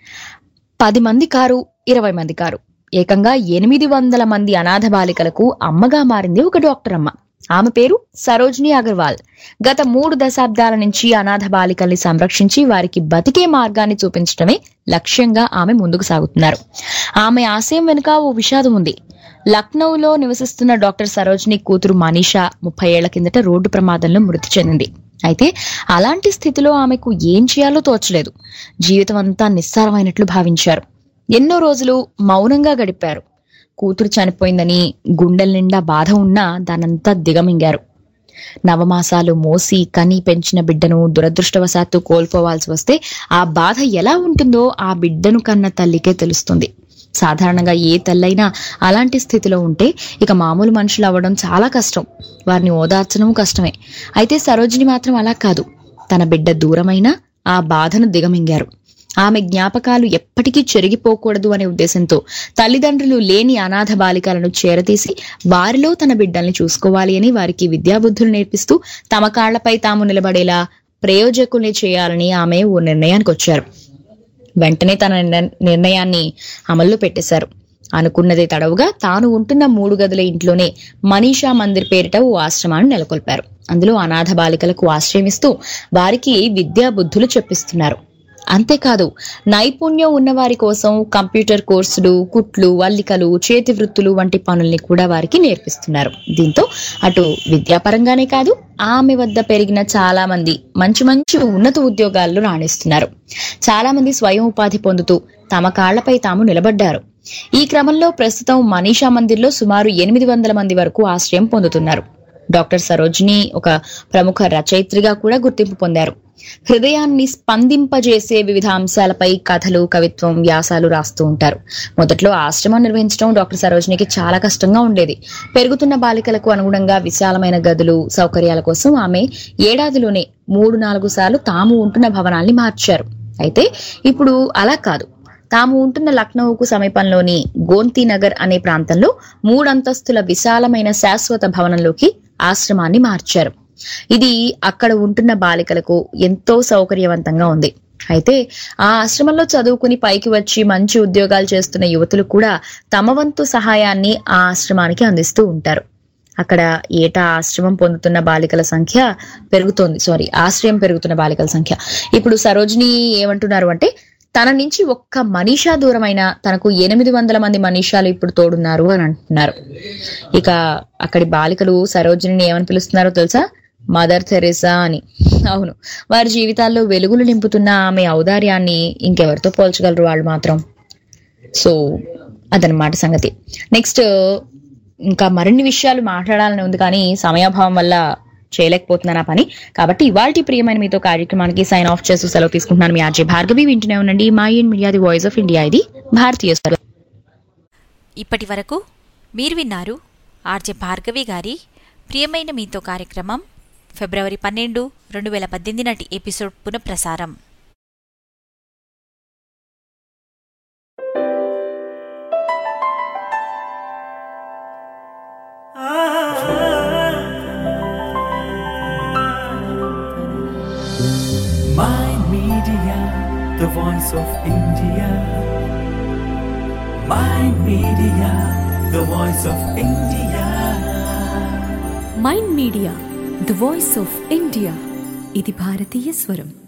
పది మంది కారు ఇరవై మంది కారు ఏకంగా ఎనిమిది వందల మంది అనాథ బాలికలకు అమ్మగా మారింది ఒక డాక్టర్ అమ్మ ఆమె పేరు సరోజిని అగర్వాల్ గత మూడు దశాబ్దాల నుంచి అనాథ బాలికల్ని సంరక్షించి వారికి బతికే మార్గాన్ని చూపించడమే లక్ష్యంగా ఆమె ముందుకు సాగుతున్నారు ఆమె ఆశయం వెనుక ఓ విషాదం ఉంది లక్నౌలో నివసిస్తున్న డాక్టర్ సరోజిని కూతురు మనీషా ముప్పై ఏళ్ల కిందట రోడ్డు ప్రమాదంలో మృతి చెందింది అయితే అలాంటి స్థితిలో ఆమెకు ఏం చేయాలో తోచలేదు జీవితం అంతా నిస్సారమైనట్లు భావించారు ఎన్నో రోజులు మౌనంగా గడిపారు కూతురు చనిపోయిందని గుండెల నిండా బాధ ఉన్నా దానంతా దిగమింగారు నవమాసాలు మోసి కని పెంచిన బిడ్డను దురదృష్టవశాత్తు కోల్పోవాల్సి వస్తే ఆ బాధ ఎలా ఉంటుందో ఆ బిడ్డను కన్న తల్లికే తెలుస్తుంది సాధారణంగా ఏ తల్లైనా అలాంటి స్థితిలో ఉంటే ఇక మామూలు మనుషులు అవ్వడం చాలా కష్టం వారిని ఓదార్చడం కష్టమే అయితే సరోజిని మాత్రం అలా కాదు తన బిడ్డ దూరమైనా ఆ బాధను దిగమింగారు ఆమె జ్ఞాపకాలు ఎప్పటికీ చెరిగిపోకూడదు అనే ఉద్దేశంతో తల్లిదండ్రులు లేని అనాథ బాలికలను చేరతీసి వారిలో తన బిడ్డల్ని చూసుకోవాలి అని వారికి విద్యాబుద్ధులు నేర్పిస్తూ తమ కాళ్లపై తాము నిలబడేలా ప్రయోజకుల్ని చేయాలని ఆమె ఓ నిర్ణయానికి వచ్చారు వెంటనే తన నిర్ణ- నిర్ణయాన్ని అమల్లో పెట్టేశారు అనుకున్నదే తడవుగా తాను ఉంటున్న మూడు గదుల ఇంట్లోనే మనీషా మందిర్ పేరిట ఓ ఆశ్రమాన్ని నెలకొల్పారు అందులో అనాథ బాలికలకు ఆశ్రయమిస్తూ వారికి విద్యా బుద్ధులు చెప్పిస్తున్నారు అంతేకాదు నైపుణ్యం ఉన్నవారి కోసం కంప్యూటర్ కోర్సులు కుట్లు అల్లికలు చేతి వృత్తులు వంటి పనుల్ని కూడా వారికి నేర్పిస్తున్నారు దీంతో అటు విద్యాపరంగానే కాదు ఆమె వద్ద పెరిగిన చాలా మంది మంచి మంచి ఉన్నత ఉద్యోగాల్లో రాణిస్తున్నారు చాలా మంది స్వయం ఉపాధి పొందుతూ తమ కాళ్లపై తాము నిలబడ్డారు ఈ క్రమంలో ప్రస్తుతం మనీషా మందిర్లో సుమారు ఎనిమిది వందల మంది వరకు ఆశ్రయం పొందుతున్నారు డాక్టర్ సరోజిని ఒక ప్రముఖ రచయిత్రిగా కూడా గుర్తింపు పొందారు హృదయాన్ని స్పందింపజేసే వివిధ అంశాలపై కథలు కవిత్వం వ్యాసాలు రాస్తూ ఉంటారు మొదట్లో ఆశ్రమం నిర్వహించడం డాక్టర్ సరోజినికి చాలా కష్టంగా ఉండేది పెరుగుతున్న బాలికలకు అనుగుణంగా విశాలమైన గదులు సౌకర్యాల కోసం ఆమె ఏడాదిలోనే మూడు నాలుగు సార్లు తాము ఉంటున్న భవనాల్ని మార్చారు అయితే ఇప్పుడు అలా కాదు తాము ఉంటున్న లక్నోకు సమీపంలోని గోంతీనగర్ అనే ప్రాంతంలో మూడంతస్తుల విశాలమైన శాశ్వత భవనంలోకి ఆశ్రమాన్ని మార్చారు ఇది అక్కడ ఉంటున్న బాలికలకు ఎంతో సౌకర్యవంతంగా ఉంది అయితే ఆ ఆశ్రమంలో చదువుకుని పైకి వచ్చి మంచి ఉద్యోగాలు చేస్తున్న యువతులు కూడా తమ వంతు సహాయాన్ని ఆ ఆశ్రమానికి అందిస్తూ ఉంటారు అక్కడ ఏటా ఆశ్రమం పొందుతున్న బాలికల సంఖ్య పెరుగుతోంది సారీ ఆశ్రయం పెరుగుతున్న బాలికల సంఖ్య ఇప్పుడు సరోజిని ఏమంటున్నారు అంటే తన నుంచి ఒక్క మనీషా దూరమైన తనకు ఎనిమిది వందల మంది మనీషాలు ఇప్పుడు తోడున్నారు అని అంటున్నారు ఇక అక్కడి బాలికలు సరోజిని ఏమని పిలుస్తున్నారో తెలుసా మదర్ థెరెసా అని అవును వారి జీవితాల్లో వెలుగులు నింపుతున్న ఆమె ఔదార్యాన్ని ఇంకెవరితో పోల్చగలరు వాళ్ళు మాత్రం సో అదనమాట సంగతి నెక్స్ట్ ఇంకా మరిన్ని విషయాలు మాట్లాడాలని ఉంది కానీ సమయాభావం వల్ల చేయలేకపోతున్నాను ఆ పని కాబట్టి ఇవాళ ప్రియమైన మీతో కార్యక్రమానికి సైన్ ఆఫ్ చేస్తూ సెలవు తీసుకుంటున్నాను మీ ఆర్జే భార్గవి వింటూనే ఉండండి mind media the voice of India ఇది భారతీయ స్వరం ఇప్పటి వరకు మీరు విన్నారు ఆర్జే భార్గవి గారి ప్రియమైన మీతో కార్యక్రమం ఫిబ్రవరి పన్నెండు రెండు వేల పద్దెనిమిది నాటి ఎపిసోడ్ పునఃప్రసారం My Media, the voice of India. My Media, the voice of India. Mind media the voice of India ఇది భారతీయ స్వరం